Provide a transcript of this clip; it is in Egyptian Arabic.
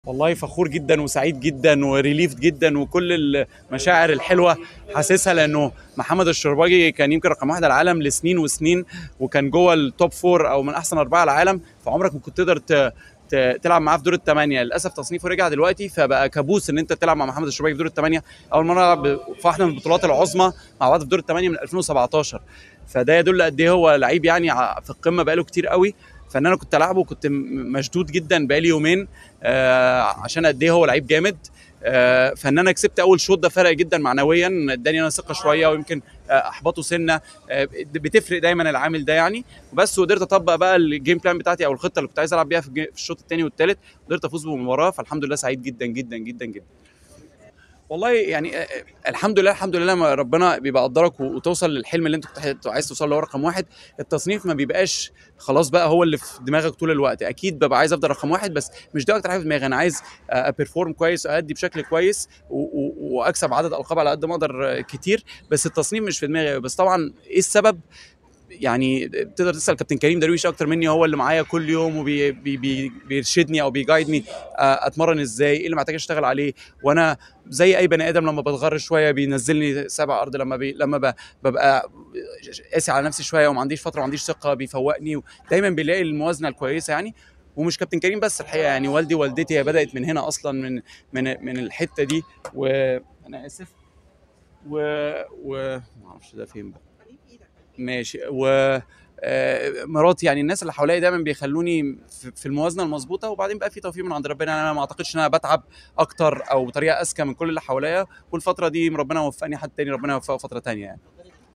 والله فخور جدا وسعيد جدا وريليفد جدا وكل المشاعر الحلوه حاسسها لانه محمد الشرباجي كان يمكن رقم واحد على العالم لسنين وسنين وكان جوه التوب فور او من احسن اربعه على العالم فعمرك ما كنت تقدر ت- ت- تلعب معاه في دور الثمانيه للاسف تصنيفه رجع دلوقتي فبقى كابوس ان انت تلعب مع محمد الشرباجي في دور الثمانيه اول مره العب في واحده من البطولات العظمى مع بعض في دور الثمانيه من 2017 فده يدل قد ايه هو لعيب يعني ع- في القمه بقاله كتير قوي فان انا كنت العبه كنت م- مشدود جدا بقالي يومين آه عشان قد ايه هو لعيب جامد آه فان انا كسبت اول شوط ده فرق جدا معنويا اداني انا ثقه شويه ويمكن آه احبطه سنه آه بتفرق دايما العامل ده يعني بس وقدرت اطبق بقى الجيم بلان بتاعتي او الخطه اللي كنت عايز العب بيها في الجي- في الشوط الثاني والثالث قدرت افوز بالمباراه فالحمد لله سعيد جدا جدا جدا جدا والله يعني آه، آه، الحمد لله الحمد لله ما ربنا بيبقى قدرك و- وتوصل للحلم اللي انت كنت عايز توصل له رقم واحد التصنيف ما بيبقاش خلاص بقى هو اللي في دماغك طول الوقت اكيد ببقى عايز افضل رقم واحد بس مش ده اكتر حاجه في دماغي انا عايز ابرفورم كويس ادي بشكل كويس و- و- واكسب عدد القاب على قد ما اقدر آه، كتير بس التصنيف مش في دماغي بس طبعا ايه السبب يعني تقدر تسال كابتن كريم درويش اكتر مني هو اللي معايا كل يوم وبيرشدني او بيجايدني آه، اتمرن ازاي ايه اللي محتاج اشتغل عليه وانا زي اي بني ادم لما بتغر شويه بينزلني سبع ارض لما بي لما ب- ببقى قاسي على نفسي شويه وما عنديش فتره ما عنديش ثقه بيفوقني دايما بيلاقي الموازنه الكويسه يعني ومش كابتن كريم بس الحقيقه يعني والدي ووالدتي هي بدات من هنا اصلا من من من الحته دي وانا اسف و و ما اعرفش ده فين بقى ماشي و آه، مراتي يعني الناس اللي حواليا دايما بيخلوني في- في الموازنه المظبوطه وبعدين بقى في توفيق من عند ربنا يعني انا ما اعتقدش ان انا بتعب اكتر او بطريقه اذكى من كل اللي حواليا والفتره دي ربنا وفقني حد تاني ربنا يوفقه فتره تانيه يعني